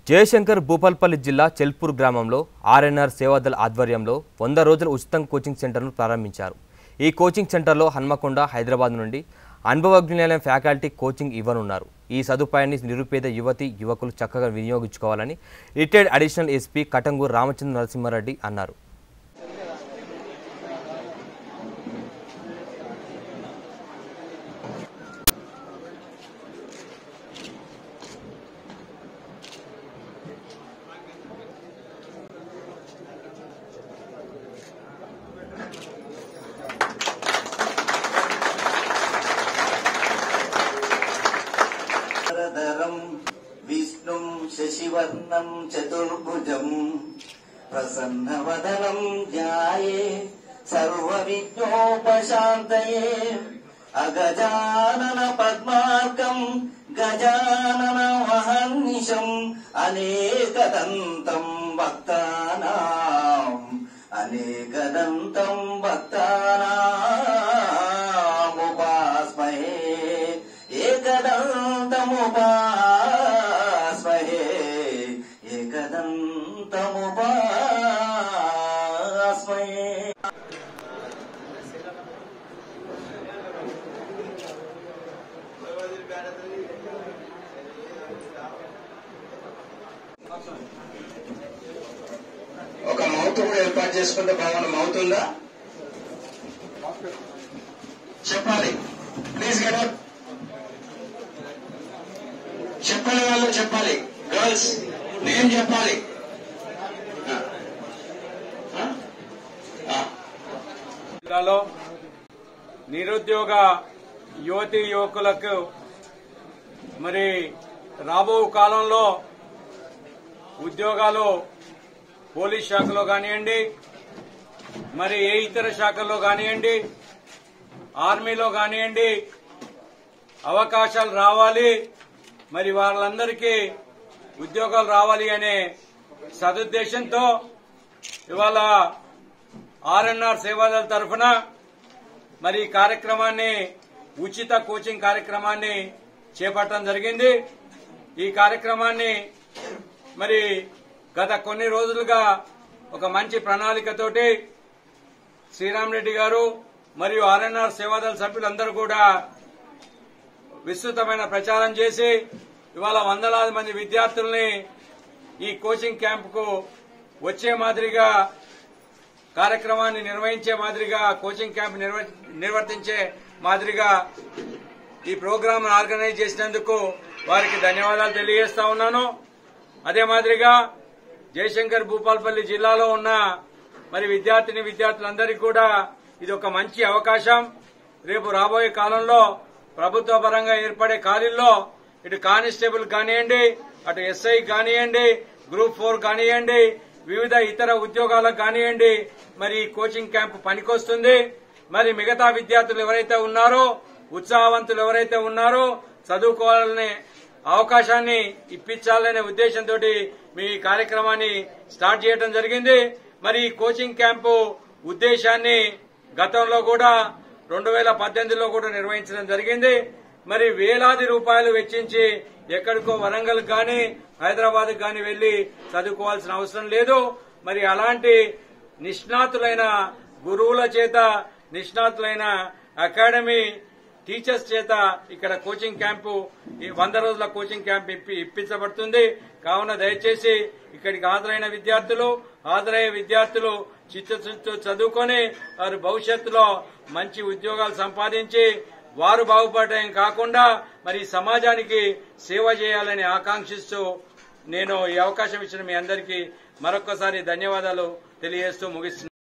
జయశంకర్ భూపాల్పల్లి జిల్లా చెల్పూర్ గ్రామంలో ఆర్ఎన్ఆర్ సేవాదల్ ఆధ్వర్యంలో వంద రోజుల ఉచితం కోచింగ్ సెంటర్ను ప్రారంభించారు ఈ కోచింగ్ సెంటర్లో హన్మకొండ హైదరాబాద్ నుండి అనుభవజ్ఞులైన ఫ్యాకల్టీ కోచింగ్ ఇవ్వనున్నారు ఈ సదుపాయాన్ని నిరుపేద యువతి యువకులు చక్కగా వినియోగించుకోవాలని retired additional SP Katanguru Ramachandra Narasimha Reddy అన్నారు వరదరం విష్ణుం శశివర్ణం చతుర్భుజం ప్రసన్నవదనం ధ్యాయే సర్వవిఘ్నోపశాంతయే అగజానన పద్మార్కం గజానన మహర్నిశం అనేకదంతం భక్తానాం అనేకదంతం భక్తానాముపాస్మహే ఏకదంతముపాస్మహే ఏకదంతముపాస్మహే ఒక మౌత్ కూడా ఏర్పాటు చేసుకుంటే బాగున్న మౌత్ ఉందా చెప్పాలి ప్లీజ్ గెట్ అప్ చెప్పని వాళ్ళు చెప్పాలి గర్ల్స్ నేను చెప్పాలి ఆ. ఆ? ఆ. జిల్లాలో నిరుద్యోగ యువతి యువకులకు మరి రాబో కాలంలో ఉద్యోగాలు పోలీస్ శాఖలో కానివ్వండి మరి ఏ ఇతర శాఖల్లో కానివ్వండి ఆర్మీలో కానివ్వండి అవకాశాలు రావాలి మరి వాళ్ళందరికీ ఉద్యోగాలు రావాలి అనే సదుద్దేశంతో ఇవాళ ఆర్ఎన్ఆర్ సేవాదళ తరఫున మరి ఈ కార్యక్రమాన్ని ఉచిత కోచింగ్ కార్యక్రమాన్ని చేపట్టడం జరిగింది ఈ కార్యక్రమాన్ని మరి గత కొన్ని రోజులుగా ఒక మంచి ప్రణాళికతోటి శ్రీరామ్ రెడ్డి గారు మరియు ఆర్ఎన్ఆర్ సేవాదళ సభ్యులందరూ కూడా విస్తృతమైన ప్రచారం చేసి ఇవాళ వందలాది మంది విద్యార్థుల్ని ఈ కోచింగ్ క్యాంపుకు వచ్చే మాదిరిగా కార్యక్రమాన్ని నిర్వహించే మాదిరిగా కోచింగ్ క్యాంప్ నిర్వ- నిర్వర్తించే మాదిరిగా ఈ ప్రోగ్రామ్ ఆర్గనైజ్ చేసినందుకు వారికి ధన్యవాదాలు తెలియజేస్తా ఉన్నాను అదే మాదిరిగా జయశంకర్ భూపాల్పల్లి జిల్లాలో ఉన్న మరి విద్యార్థిని విద్యార్థులందరికీ కూడా ఇది ఒక మంచి అవకాశం రేపు రాబోయే కాలంలో ప్రభుత్వ పరంగా ఏర్పడే ఖాళీల్లో ఇటు కానిస్టేబుల్ కానివ్వండి అటు ఎస్ఐ కానివ్వండి గ్రూప్ ఫోర్ కానివ్వండి వివిధ ఇతర ఉద్యోగాలకు కానివ్వండి మరి ఈ కోచింగ్ క్యాంప్ పనికొస్తుంది మరి మిగతా విద్యార్థులు ఎవరైతే ఉన్నారో ఉత్సాహవంతులు ఎవరైతే ఉన్నారో చదువుకోవాలనే అవకాశాన్ని ఇప్పించాలనే ఉద్దేశంతో మీ ఈ కార్యక్రమాన్ని స్టార్ట్ చేయడం జరిగింది మరి ఈ కోచింగ్ క్యాంపు ఉద్దేశాన్ని గతంలో కూడా రెండు వేల పద్దెనిమిదిలో కూడా నిర్వహించడం జరిగింది మరి వేలాది రూపాయలు వెచ్చించి ఎక్కడికో వరంగల్ కానీ హైదరాబాద్ కానీ వెళ్లి చదువుకోవాల్సిన అవసరం లేదు మరి అలాంటి నిష్ణాతులైన గురువుల చేత నిష్ణాతులైన అకాడమీ టీచర్స్ చేత ఇక్కడ కోచింగ్ క్యాంపు ఈ వంద రోజుల కోచింగ్ క్యాంప్ ఇప్పి ఇప్పించబడుతుంది కావున దయచేసి ఇక్కడికి హాజరైన విద్యార్థులు హాజరయ్యే విద్యార్థులు చిత్తశుద్ధితో చదువుకొని వారు భవిష్యత్తులో మంచి ఉద్యోగాలు సంపాదించి వారు బాగుపడటం కాకుండా మరి ఈ సమాజానికి సేవ చేయాలని ఆకాంక్షిస్తూ నేను ఈ అవకాశం ఇచ్చిన మీ అందరికీ మరొక్కసారి ధన్యవాదాలు తెలియజేస్తూ ముగిస్తున్నాను